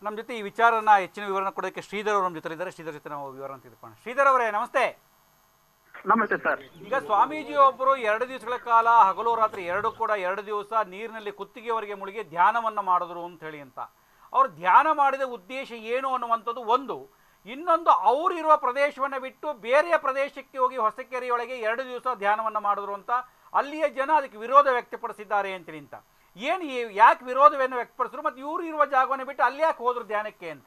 ನಮ್ಮ ಜೊತೆ ಈ ವಿಚಾರನ ಹೆಚ್ಚಿನ ವಿವರಣ ಕೊಡೋದಕ್ಕೆ ಶ್ರೀಧರ್ ಅವರು ನಮ್ಮ ಜೊತೆ ಇದ್ದಾರೆ ಶ್ರೀಧರ್ ಜೊತೆ ನಾವು ವಿವರಣ ತಿಳ್ಕೊಳ್ಳೋಣ ಶ್ರೀಧರ್ ಅವರೇ ನಮಸ್ತೆ ನಮಸ್ತೆ ಸರ್ ಈಗ ಸ್ವಾಮೀಜಿ ಒಬ್ಬರು ಎರಡು ದಿವಸಗಳ ಕಾಲ ಹಗಲು ರಾತ್ರಿ ಎರಡು ಕೂಡ ಎರಡು ದಿವಸ ನೀರಿನಲ್ಲಿ ಕುತ್ತಿಗೆವರೆಗೆ ಮುಳುಗಿ ಧ್ಯಾನವನ್ನ ಮಾಡಿದ್ರು ಅಂತ ಹೇಳಿ ಅಂತ ಅವ್ರು ಧ್ಯಾನ ಮಾಡಿದ ಉದ್ದೇಶ ಏನು ಅನ್ನುವಂಥದ್ದು ಒಂದು ಇನ್ನೊಂದು ಅವರಿರುವ ಪ್ರದೇಶವನ್ನು ಬಿಟ್ಟು ಬೇರೆಯ ಪ್ರದೇಶಕ್ಕೆ ಹೋಗಿ ಹೊಸಕೆರೆಯೊಳಗೆ ಎರಡು ದಿವಸ ಧ್ಯಾನವನ್ನ ಮಾಡಿದ್ರು ಅಂತ ಅಲ್ಲಿಯ ಜನ ಅದಕ್ಕೆ ವಿರೋಧ ವ್ಯಕ್ತಪಡಿಸಿದ್ದಾರೆ ಅಂತೇಳಿ ಅಂತ ಏನು ಈ- ಯಾಕೆ ವಿರೋಧವನ್ನು ವ್ಯಕ್ತಪಡಿಸಿದ್ರು ಮತ್ತು ಇವ್ರು ಇರುವ ಜಾಗವನ್ನು ಬಿಟ್ಟು ಅಲ್ಲಿ ಯಾಕೆ ಹೋದ್ರು ಧ್ಯಾನಕ್ಕೆ ಅಂತ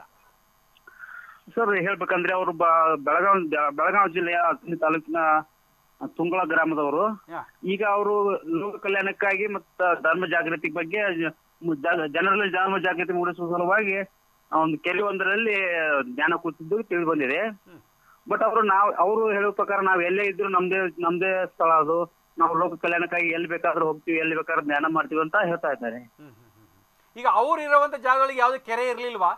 ಸರ್ ಹೇಳ್ಬೇಕಂದ್ರೆ ಅವರು ಬೆಳಗಾವಿ ಬೆಳಗಾವಿ ಜಿಲ್ಲೆಯ ಅಥಣಿ ತಾಲೂಕಿನ ತುಂಗಳ ಗ್ರಾಮದವರು ಯಾ. ಈಗ ಅವರು ಲೋಕ ಕಲ್ಯಾಣಕ್ಕಾಗಿ ಮತ್ತ ಧರ್ಮ ಜಾಗೃತಿ ಬಗ್ಗೆ ಜ- ಜ- ಜನರಲ್ಲಿ ಧರ್ಮ ಜಾಗೃತಿ ಮೂಡಿಸುವ ಸಲುವಾಗಿ ಆ ಒಂದು ಕೆಲವೊಂದರಲ್ಲಿ ಧ್ಯಾನ ಕೂತಿದ್ದು ತಿಳಿದು ಬಂದಿದೆ ಹ್ಮ್. ಬಟ್ ಅವರು ನಾವು ಅವರು ಹೇಳುವ ಪ್ರಕಾರ ನಾವು ಎಲ್ಲೇ ಇದ್ರು ನಮ್ದೇ ನಮ್ದೇ ಸ್ಥಳ ಅದು ನಾವು ಲೋಕ ಕಲ್ಯಾಣಕ್ಕಾಗಿ ಎಲ್ಲಿ ಬೇಕಾದ್ರೂ ಹೋಗ್ತೀವಿ ಎಲ್ಲಿ ಬೇಕಾದ್ರೂ ಧ್ಯಾನ ಮಾಡ್ತೀವಿ ಅಂತ ಹೇಳ್ತಾ ಇದ್ದಾರೆ ಹ್ಮ್, ಹ್ಮ್, ಹ್ಮ್, ಹ್ಮ್. ಈಗ ಅವ್ರು ಇರುವಂಥ ಜಾಗಗಳಿಗೆ ಯಾವುದೇ ಕೆರೆ ಇರಲಿಲ್ವಾ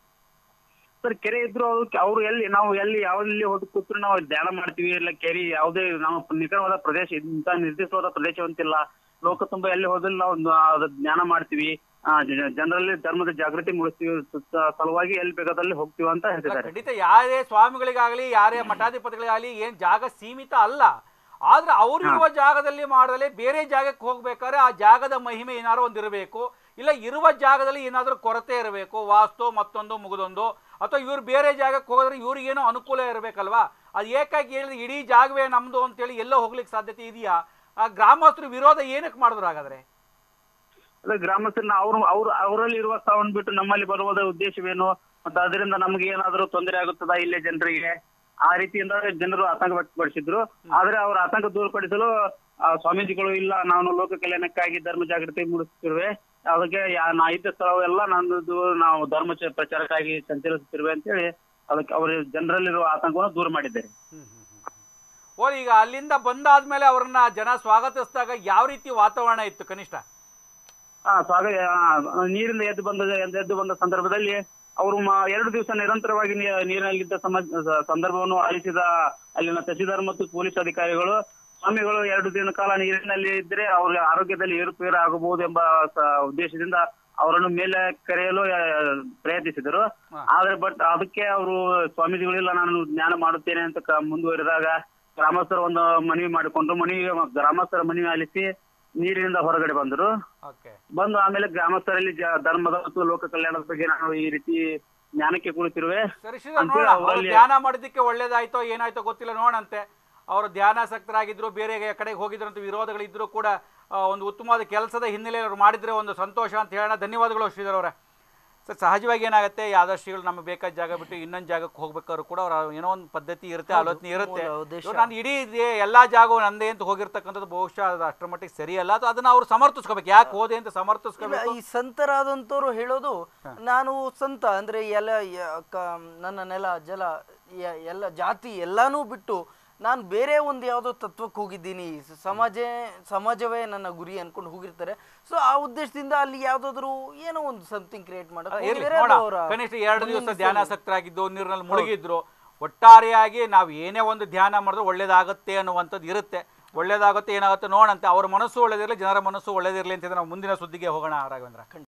ಸರ್ ಕೆರೆ ಇದ್ರು ಅವ್ರು ಅವ್ರು ಎಲ್ಲಿ ನಾವು ಎಲ್ಲಿ ಯಾವ್ದಲ್ಲಿ ಹೋಗಿ ಕೂತ್ರು ನಾವು ಧ್ಯಾನ ಮಾಡ್ತೀವಿ ಇಲ್ಲ ಕೆರೆ ಯಾವುದೇ ನಾವು ನಿಖರವಾದ ಪ್ರದೇಶ ಇಂತ ನಿರ್ದಿಷ್ಟವಾದ ಪ್ರದೇಶವಂತಿಲ್ಲ ಲೋಕ ತುಂಬಾ ಎಲ್ಲಿ ಹೋದಲ್ಲಿ ನಾವು ನ- ಅದು ಧ್ಯಾನ ಮಾಡ್ತೀವಿ ಆ, ಜ- ಜನರಲ್ಲಿ ಧರ್ಮದ ಜಾಗೃತಿ ಮೂಡಿಸ್ತೀವಿ ಸುತ್ತ ಸಲುವಾಗಿ ಎಲ್ಲಿ ಬೇಕಾದಲ್ಲಿ ಹೋಗ್ತೀವಿ ಅಂತ ಅಲ್ಲ, ಹೇಳ್ತಿದ್ದಾರೆ ಖಂಡಿತ ಯಾರೇ ಸ್ವಾಮಿಗಳಿಗಾಗಲಿ ಯಾರೇ ಮಠಾಧಿಪತಿಗಳಿಗಾಗಲಿ ಏನ್ ಜಾಗ ಸೀಮಿತ ಅಲ್ಲ ಆದ್ರೆ ಅವರಿರುವ ಜಾಗದಲ್ಲಿ ಮಾಡದಲ್ಲೇ ಬೇರೆ ಜಾಗಕ್ಕೆ ಹೋಗ್ಬೇಕಾದ್ರೆ ಆ ಜಾಗದ ಮಹಿಮೆ ಏನಾದ್ರು ಒಂದು ಇರಬೇಕು ಇಲ್ಲ ಇರುವ ಜಾಗದಲ್ಲಿ ಏನಾದರೂ ಕೊರತೆ ಇರಬೇಕು ವಾಸ್ತು ಮತ್ತೊಂದು ಮುಗಿದೊಂದು ಅಥವಾ ಇವ್ರು ಬೇರೆ ಜಾಗಕ್ಕೆ ಹೋಗೋದ್ರೆ ಇವ್ರಿಗೇನೋ ಅನುಕೂಲ ಇರಬೇಕಲ್ವಾ ಅದು ಏಕಾಗಿ ಹೇಳಿದ್ರೆ ಇಡೀ ಜಾಗವೇ ನಮ್ದು ಅಂತೇಳಿ ಎಲ್ಲೋ ಹೋಗ್ಲಿಕ್ಕೆ ಸಾಧ್ಯತೆ ಇದೆಯಾ ಆ ಗ್ರಾಮಸ್ಥರು ವಿರೋಧ ಏನಕ್ಕೆ ಮಾಡಿದ್ರು ಹಾಗಾದ್ರೆ ಅದೇ ಗ್ರಾಮಸ್ಥರನ್ನ ಅವ್ರು ಅವ್ರು ಅವರಲ್ಲಿ ಇರುವ ಸ್ಥಳವನ್ನು ಬಿಟ್ಟು ನಮ್ಮಲ್ಲಿ ಬರುವುದ ಉದ್ದೇಶವೇನು ಮತ್ತೆ ಅದರಿಂದ ನಮ್ಗೆ ಏನಾದರೂ ತೊಂದರೆ ಆಗುತ್ತದಾ ಇಲ್ಲೇ ಜನರಿಗೆ ಆ ರೀತಿಯಿಂದ ಜನರು ಆತಂಕ ವ್ಯಕ್ತಪಡಿಸಿದ್ರು ಆದ್ರೆ ಅವರ ಆತಂಕ ದೂರಪಡಿಸಲು ಆ, ಸ್ವಾಮೀಜಿಗಳು ಇಲ್ಲ ನಾನು ಲೋಕ ಕಲ್ಯಾಣಕ್ಕಾಗಿ ಧರ್ಮ ಜಾಗೃತಿ ಮೂಡಿಸುತ್ತಿರುವೆ ಅದಕ್ಕೆ ಯಾ- ನಾ ಇದ್ದ ಸ್ಥಳವೆಲ್ಲ ನನ್ನದು ನಾವು ಧರ್ಮ ಚ- ಪ್ರಚಾರಕ್ಕಾಗಿ ಸಂಚರಿಸುತ್ತಿರುವೆ ಅಂತೇಳಿ ಅದಕ್ಕೆ ಅವರು ಜನರಲ್ಲಿರುವ ಆತಂಕವನ್ನು ದೂರ ಮಾಡಿದ್ದಾರೆ ಹ್ಮ್ ಹ್ಮ್ ಹ್ಮ್ ಹ್ಮ್. ಓ ಈಗ ಅಲ್ಲಿಂದ ಬಂದಾದ್ಮೇಲೆ ಅವ್ರನ್ನ ಜನ ಸ್ವಾಗತಿಸಿದಾಗ ಯಾವ ರೀತಿ ವಾತಾವರಣ ಇತ್ತು ಕನಿಷ್ಠ ಆ ಸ್ವಾಗ ಆ, ನೀರಿಂದ ಎದ್ದು ಬಂದ ಎದ್ದು ಬಂದ ಸಂದರ್ಭದಲ್ಲಿ ಅವರು ಮ- ಎರಡು ದಿವಸ ನಿರಂತರವಾಗಿ ನೀ- ನೀರಿನಲ್ಲಿದ್ದ ಸಮ- ಸ- ಸಂದರ್ಭವನ್ನು ಆಲಿಸಿದ ಅಲ್ಲಿನ ತಹಸೀಲ್ದಾರ್ ಮತ್ತು ಪೊಲೀಸ್ ಅಧಿಕಾರಿಗಳು ಸ್ವಾಮಿಗಳು ಎರಡು ದಿನ ಕಾಲ ನೀರಿನಲ್ಲಿ ಇದ್ರೆ ಅವ್ರ ಆರೋಗ್ಯದಲ್ಲಿ ಏರುಪೇರು ಆಗಬಹುದು ಎಂಬ ಸ- ಉದ್ದೇಶದಿಂದ ಅವರನ್ನು ಮೇಲೆ ಕರೆಯಲು ಆ, ಪ್ರಯತ್ನಿಸಿದರು ಹಾ. ಆದ್ರೆ ಬಟ್ ಅದಕ್ಕೆ ಅವರು ಸ್ವಾಮೀಜಿಗಳಿಲ್ಲ ನಾನು ಜ್ಞಾನ ಮಾಡುತ್ತೇನೆ ಅಂತ ಕ- ಮುಂದುವರಿದಾಗ ಗ್ರಾಮಸ್ಥರು ಒಂದು ಮನವಿ ಮಾಡಿಕೊಂಡು ಮನವಿ ಗ್ರಾಮಸ್ಥರ ಮನವಿ ಆಲಿಸಿ ನೀರಿನಿಂದ ಹೊರಗಡೆ ಬಂದರು ಓಕೆ ಬಂದು ಆಮೇಲೆ ಗ್ರಾಮಸ್ಥರಲ್ಲಿ ಜ- ಧರ್ಮದ ಮತ್ತು ಲೋಕ ಕಲ್ಯಾಣದ ಬಗ್ಗೆ ನಾನು ಈ ರೀತಿ ಜ್ಞಾನಕ್ಕೆ ಕುಳಿತಿರುವೆ ಸರಿ ಶ್ರೀಧರ್ ಅಂತೇಳಿ ನೋಡೋಣ ಅವ್ರು ಅವರಲ್ಲಿ- ಧ್ಯಾನ ಮಾಡಿದ್ದಕ್ಕೆ ಒಳ್ಳೇದಾಯ್ತೋ ಏನಾಯ್ತೋ ಗೊತ್ತಿಲ್ಲ ನೋಡಂತೆ ಅವರು ಧ್ಯಾನಾಸಕ್ತರಾಗಿದ್ರು ಬೇರೆ ಕಡೆಗೆ ಹೋಗಿದ್ರು ಅಂತ ವಿರೋಧಗಳಿದ್ರು ಕೂಡ ಆ, ಒಂದು ಉತ್ತಮವಾದ ಕೆಲಸದ ಹಿನ್ನೆಲೆ ಅವ್ರು ಮಾಡಿದ್ರೆ ಒಂದು ಸಂತೋಷ ಅಂತ ಹೇಳೋಣ ಧನ್ಯವಾದಗಳು ಶ್ರೀಧರ್ ಅವರೇ ಸರ್ ಸಹಜವಾಗಿ ಏನಾಗುತ್ತೆ ಯಾವ್ದೋ ಶ್ರೀಗಳು ನಮಗೆ ಬೇಕಾದ ಜಾಗ ಬಿಟ್ಟು ಇನ್ನೊಂದು ಜಾಗಕ್ಕೆ ಹೋಗ್ಬೇಕಾದ್ರು ಕೂಡ ಅವ್ರ ಏನೋ ಒಂದು ಪದ್ಧತಿ ಇರುತ್ತೆ ಆಲೋಚನೆ ಇರುತ್ತೆ ಮೂಲ ಉದ್ದೇಶ. ಇವ್ರು ನಾನು ಇಡೀ ಇದೆ ಎಲ್ಲಾ ಜಾಗವು ನಂದೇ ಅಂತ ಹೋಗಿರ್ತಕ್ಕಂಥದ್ದು ಬಹುಶಃ ಅದು ಅಷ್ಟರ ಮಟ್ಟಿಗೆ ಸರಿಯಲ್ಲ ಅಥವಾ ಅದನ್ನ ಅವ್ರು ಸಮರ್ಥಿಸ್ಕೋಬೇಕು ಯಾಕೆ ಹೋದೆ ಅಂತ ಇಲ್ಲ, ಸಮರ್ಥಿಸ್ಕೋಬೇಕು ಈ ಸಂತರಾದಂಥವ್ರು ಹೇಳೋದು ನಾನು ಸಂತ ಅಂದ್ರೆ ಎಲ್ಲ ಯ- ಕ- ನನ್ನ ನೆಲ ಜಲ ಯ- ಎಲ್ಲ ಜಾತಿ ಎಲ್ಲಾನು ಬಿಟ್ಟು ನಾನು ಬೇರೆ ಒಂದು ಯಾವುದೋ ತತ್ವಕ್ಕೆ ಹೋಗಿದ್ದೀನಿ ಸ- ಸಮಾಜ ಸಮಾಜವೇ ನನ್ನ ಗುರಿ ಅನ್ಕೊಂಡು ಹೋಗಿರ್ತಾರೆ ಸೊ ಆ ಉದ್ದೇಶದಿಂದ ಅಲ್ಲಿ ಯಾವ್ದಾದ್ರು ಏನೋ ಒಂದು ಸಮಥಿಂಗ್ ಕ್ರಿಯೇಟ್ ಮಾಡೋದು ಇರ್ಲಿ, ಬೇರೆ ನೋಡ, ಅವರ ಕನಿಷ್ಠ ಎರಡು ದಿವಸ ಮುಂದಿನ ಧ್ಯಾನಾಸಕ್ತರಾಗಿದ್ದು ನೀರಿನಲ್ಲಿ ಮುಳುಗಿದ್ರು ಒಟ್ಟಾರೆಯಾಗಿ ನಾವು ಏನೇ ಒಂದು ಧ್ಯಾನ ಮಾಡಿದ್ರೆ ಒಳ್ಳೇದಾಗುತ್ತೆ ಅನ್ನುವಂಥದ್ದು ಇರುತ್ತೆ ಒಳ್ಳೇದಾಗುತ್ತೆ ಏನಾಗುತ್ತೆ ನೋಡಂತೆ ಅವ್ರ ಮನಸ್ಸು ಒಳ್ಳೇದಿರಲಿ ಜನರ ಮನಸ್ಸು ಒಳ್ಳೇದಿರಲಿ ಅಂತ ನಾವು ಮುಂದಿನ ಸುದ್ದಿಗೆ ಹೋಗೋಣ ರಾಘವೇಂದ್ರ